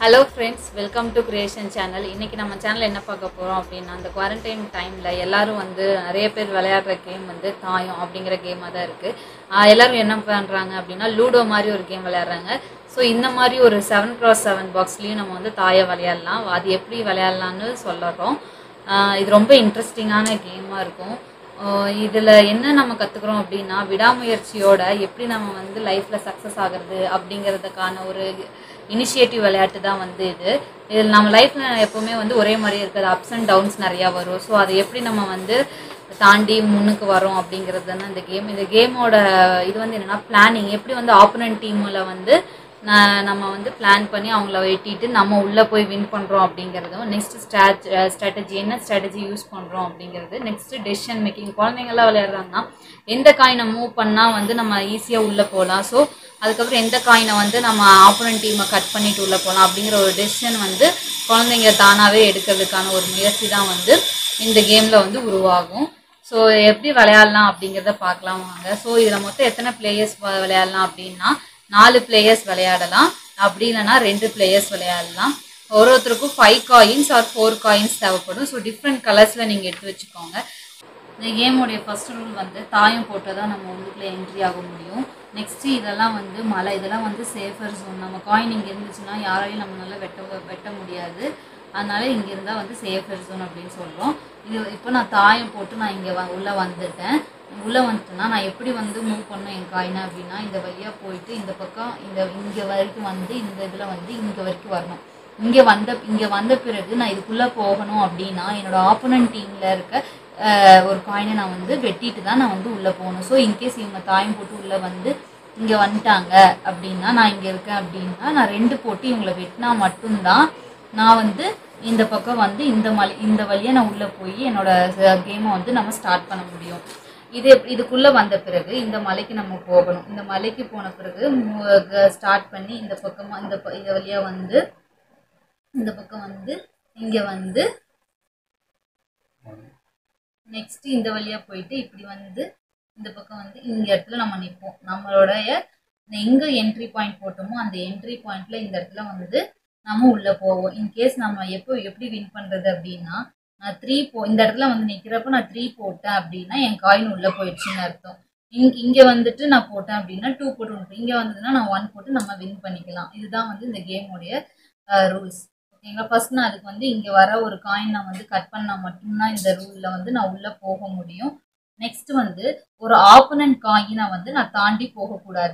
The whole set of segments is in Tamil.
hello friends welcome to creation channel இன்றைக்கி நம்ம சேனல் என்ன பார்க்க போகிறோம் அப்படின்னா அந்த குவாரண்டைன் டைமில் எல்லாரும் வந்து நிறைய பேர் விளையாடுற கேம் வந்து தாயம் அப்படிங்கிற கேமாக தான் இருக்குது எல்லாரும் என்ன பண்ணுறாங்க அப்படின்னா லூடோ மாதிரி ஒரு கேம் விளையாடுறாங்க ஸோ இந்த மாதிரி ஒரு செவன் க்ராஸ் செவன் பாக்ஸ்லேயும் நம்ம வந்து தாயம் விளையாடலாம் அது எப்படி விளையாடலான்னு சொல்லுறோம் ஆஹ் இது ரொம்ப இன்ட்ரெஸ்டிங்கான கேமாக இருக்கும் இதில் என்ன நம்ம கற்றுக்குறோம் அப்படின்னா விடாமுயற்சியோட எப்படி நம்ம வந்து லைஃப்பில் சக்ஸஸ் ஆகிறது அப்படிங்கிறதுக்கான ஒரு இனிஷியேட்டிவ் விளையாட்டு தான் வந்து இது இதில் நம்ம லைஃப்பில் எப்போவுமே வந்து ஒரே மாதிரி இருக்காது அப்ஸ் அண்ட் டவுன்ஸ் நிறையா வரும் ஸோ அதை எப்படி நம்ம வந்து தாண்டி முன்னுக்கு வரோம் அப்படிங்கிறது தானே இந்த கேம் இந்த கேமோட இது வந்து என்னென்னா பிளானிங் எப்படி வந்து ஆப்போனன்ட் டீமில் வந்து ந- நம்ம வந்து பிளான் பண்ணி அவங்கள வெட்டிட்டு நம்ம உள்ளே போய் வின் பண்ணுறோம் அப்படிங்கிறதும் நெக்ஸ்ட் ஸ்ட்ராட் ஸ்ட்ராட்டஜி என்ன ஸ்ட்ராட்டஜி யூஸ் பண்ணுறோம் அப்படிங்கிறது நெக்ஸ்ட் டெசிஷன் மேக்கிங் குழந்தைங்கள்லாம் விளையாடுறாங்கன்னா எந்த காயினை மூவ் பண்ணால் வந்து நம்ம ஈஸியாக உள்ளே போகலாம் ஸோ அதுக்கப்புறம் எந்த காயினை வந்து நம்ம ஆப்போனன்ட் டீமை கட் பண்ணிட்டு உள்ளே போகலாம் அப்படிங்கிற ஒரு டெசிஷன் வந்து குழந்தைங்க தானாகவே எடுக்கிறதுக்கான ஒரு முயற்சி தான் வந்து இந்த கேமில் வந்து உருவாகும் ஸோ எப்படி விளையாடலாம் அப்படிங்கிறத பார்க்கலாம் வாங்க ஸோ இதில் மொத்தம் எத்தனை பிளேயர்ஸ் விளையாடலாம் அப்படின்னா நாலு பிளேயர்ஸ் விளையாடலாம் அப்படி இல்லைன்னா ரெண்டு பிளேயர்ஸ் விளையாடலாம் ஒரு ஒருத்தருக்கும் five coins or four coins தேவைப்படும் ஸோ டிஃப்ரெண்ட் கலர்ஸில் நீங்கள் எடுத்து வச்சுக்கோங்க இந்த கேமுடைய ஃபர்ஸ்ட் ரூல் வந்து தாயம் போட்டால் தான் நம்ம உள்ளுக்குள்ளே என்ட்ரி ஆக முடியும் நெக்ஸ்ட்டு இதெல்லாம் வந்து மலை இதெல்லாம் வந்து சேஃபர் ஜோன் நம்ம காயின் இங்கே இருந்துச்சுன்னா யாராலையும் நம்மளால வெட்ட வெட்ட முடியாது அதனால இங்கே இருந்தால் வந்து சேஃபர் ஜோன் அப்படின்னு சொல்கிறோம் இது இப்போ நான் தாயம் போட்டு நான் இங்கே வ உள்ளே வந்துட்டேன் உள்ளே வந்துட்டேன்னா நான் எப்படி வந்து மூவ் பண்ணேன் என் காயினை அப்படின்னா இந்த வழியாக போயிட்டு இந்த பக்கம் இந்த இங்கே வரைக்கும் வந்து இந்த இதில் வந்து இங்கே வரைக்கும் வரணும் இங்கே வந்த இங்கே வந்த பிறகு நான் இதுக்குள்ளே போகணும் அப்படின்னா என்னோட ஆப்போனன்ட் டீமில் இருக்க அஹ், ஒரு காயினை நான் வந்து வெட்டிட்டு தான் நான் வந்து உள்ளே போகணும் ஸோ இன்கேஸ் இவங்க தாயம் போட்டு உள்ளே வந்து இங்கே வந்துட்டாங்க அப்படின்னா நான் இங்கே இருக்கேன் அப்படின்னா நான் ரெண்டு போட்டு இவங்களை வெட்டினா மட்டும்தான் நான் வந்து இந்த பக்கம் வந்து இந்த மலை இந்த வழியாக நான் உள்ளே போய் என்னோட கேமை வந்து நம்ம ஸ்டார்ட் பண்ண முடியும் இது இதுக்குள்ளே வந்த பிறகு இந்த மலைக்கு நம்ம போகணும் இந்த மலைக்கு போன பிறகு ஸ்டார்ட் பண்ணி இந்த பக்கமாக இந்த ப- இந்த வழியாக வந்து இந்த பக்கம் வந்து இங்கே வந்து நெக்ஸ்ட் இந்த வழியா போயிட்டு இப்படி வந்து இந்த பக்கம் வந்து இந்த இடத்துல நம்ம நிற்போம் நம்மளுடைய இந்த எங்க என்ட்ரி பாயிண்ட் போட்டோமோ அந்த என்ட்ரி பாயிண்ட்ல இந்த இடத்துல வந்து நம்ம உள்ள போவோம் இன்கேஸ் நம்ம எப்போ எப்படி வின் பண்றது அப்படின்னா நான் த்ரீ போ இந்த இடத்துல வந்து நிக்கிறப்ப நான் த்ரீ போட்டேன் அப்படின்னா என் காயின் உள்ள போயிடுச்சுன்னு அர்த்தம் இங்க இங்க வந்துட்டு நான் போட்டேன் அப்படின்னா டூ போட்டு விட்டுருப்பேன் இங்க வந்ததுன்னா நான் ஒன் போட்டு நம்ம வின் பண்ணிக்கலாம் இதுதான் வந்து இந்த கேமோடைய ரூல்ஸ் ஓகேங்களா ஃபர்ஸ்ட் நான் அதுக்கு வந்து இங்கே வர ஒரு காயின் நான் வந்து கட் பண்ணா மட்டும்தான் இந்த ரூலில் வந்து நான் உள்ளே போக முடியும் நெக்ஸ்ட் வந்து ஒரு ஆப்போனன்ட் காயினை வந்து நான் தாண்டி போகக்கூடாது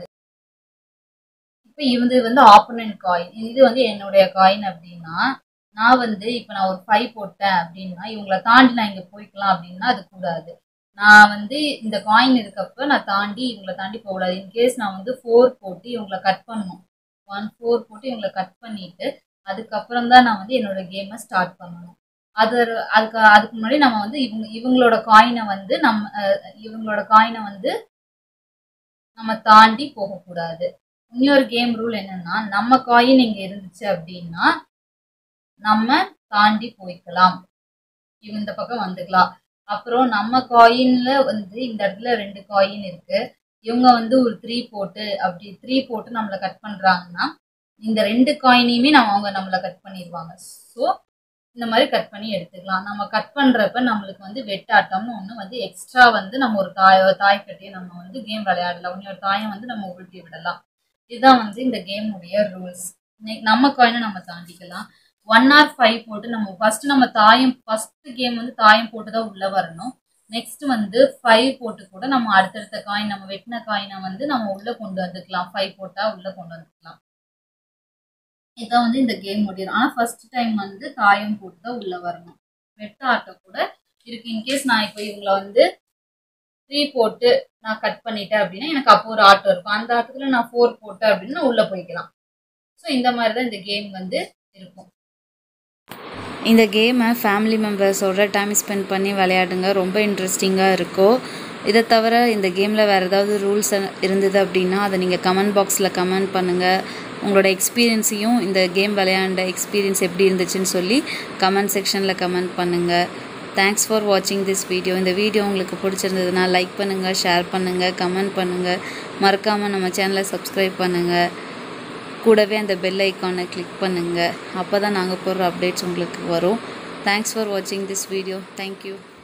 இப்போ இது வந்து ஆப்போனன்ட் காயின் இது வந்து என்னுடைய காயின் அப்படின்னா நான் வந்து இப்போ நான் ஒரு ஃபைவ் போட்டேன் அப்படின்னா இவங்களை தாண்டி நான் இங்கே போய்க்கலாம் அப்படின்னா அது கூடாது நான் வந்து இந்த காயின் இருக்கப்ப நான் தாண்டி இவங்களை தாண்டி போகக்கூடாது இன்கேஸ் நான் வந்து ஃபோர் போட்டு இவங்களை கட் பண்ணணும் ஒன் ஃபோர் போட்டு இவங்களை கட் பண்ணிட்டு அதுக்கப்புறம் தான் நான் வந்து என்னோட கேமை ஸ்டார்ட் பண்ணணும் அது அதுக்கு அதுக்கு முன்னாடி நம்ம வந்து இவங்க இவங்களோட காயினை வந்து நம்ம அஹ், இவங்களோட காயினை வந்து நம்ம தாண்டி போகக்கூடாது இன்னொரு கேம் ரூல் என்னன்னா நம்ம காயின் இங்க இருந்துச்சு அப்படின்னா நம்ம தாண்டி போய்க்கலாம் இவங்க இந்த பக்கம் வந்துக்கலாம் அப்புறம் நம்ம காயின்ல வந்து இந்த இடத்துல ரெண்டு காயின் இருக்கு இவங்க வந்து ஒரு த்ரீ போட்டு அப்படி த்ரீ போட்டு நம்மளை கட் பண்றாங்கன்னா இந்த ரெண்டு காயினையுமே நம்ம அவங்க நம்மளை கட் பண்ணிடுவாங்க ஸோ இந்த மாதிரி கட் பண்ணி எடுத்துக்கலாம் நம்ம கட் பண்றப்ப நம்மளுக்கு வந்து வெட்டாட்டம்னு ஒன்று வந்து எக்ஸ்ட்ரா வந்து நம்ம ஒரு தாய் தாய் கட்டி நம்ம வந்து கேம் விளையாடலாம் இன்னொரு தாயம் வந்து நம்ம உருட்டி விடலாம் இதுதான் வந்து இந்த கேமுடைய ரூல்ஸ் நம்ம காயினை நம்ம தாண்டிக்கலாம் ஒன் ஆர் ஃபைவ் போட்டு நம்ம ஃபர்ஸ்ட் நம்ம தாயம் ஃபர்ஸ்ட் கேம் வந்து தாயம் போட்டு தான் உள்ள வரணும் நெக்ஸ்ட் வந்து ஃபைவ் போட்டு கூட நம்ம அடுத்தடுத்த காயின் நம்ம வெட்டின காயினை வந்து நம்ம உள்ள கொண்டு வந்துக்கலாம் ஃபைவ் போட்டா உள்ள கொண்டு வந்துக்கலாம் இதான் வந்து இந்த கேம் முடியும் ஆனால் ஃபர்ஸ்ட் டைம் வந்து தாயம் போட்டு தான் உள்ள வரணும் வெட்ட ஆட்டம் கூட இருக்கு இன்கேஸ் நான் இப்போ இவங்கள வந்து த்ரீ போட்டு நான் கட் பண்ணிட்டேன் அப்படின்னா எனக்கு அப்போ ஒரு ஆட்டம் இருக்கும் அந்த ஆட்டத்தில் நான் ஃபோர் போட்டேன் அப்படின்னா நான் உள்ள போய்க்கலாம் ஸோ இந்த மாதிரி தான் இந்த கேம் வந்து இருக்கும் இந்த கேமை ஃபேமிலி மெம்பர்ஸோட டைம் ஸ்பெண்ட் பண்ணி விளையாடுங்க ரொம்ப இன்ட்ரெஸ்டிங்காக இருக்கும் இதை தவிர இந்த கேமில் வேறு ஏதாவது ரூல்ஸ் இருந்தது அப்படின்னா அதை நீங்கள் கமெண்ட் பாக்ஸில் கமெண்ட் பண்ணுங்கள் உங்களோட எக்ஸ்பீரியன்ஸையும் இந்த கேம் விளையாண்ட எக்ஸ்பீரியன்ஸ் எப்படி இருந்துச்சுன்னு சொல்லி கமெண்ட் செக்ஷனில் கமெண்ட் பண்ணுங்கள் தேங்க்ஸ் ஃபார் வாட்சிங் திஸ் வீடியோ இந்த வீடியோ உங்களுக்கு பிடிச்சிருந்ததுன்னா லைக் பண்ணுங்கள் ஷேர் பண்ணுங்கள் கமெண்ட் பண்ணுங்கள் மறக்காமல் நம்ம சேனலை சப்ஸ்கிரைப் பண்ணுங்கள் கூடவே அந்த பெல் ஐக்கானை கிளிக் பண்ணுங்கள் அப்போ தான் நாங்கள் போடுற அப்டேட்ஸ் உங்களுக்கு வரும் தேங்க்ஸ் ஃபார் வாட்சிங் திஸ் வீடியோ தேங்க்யூ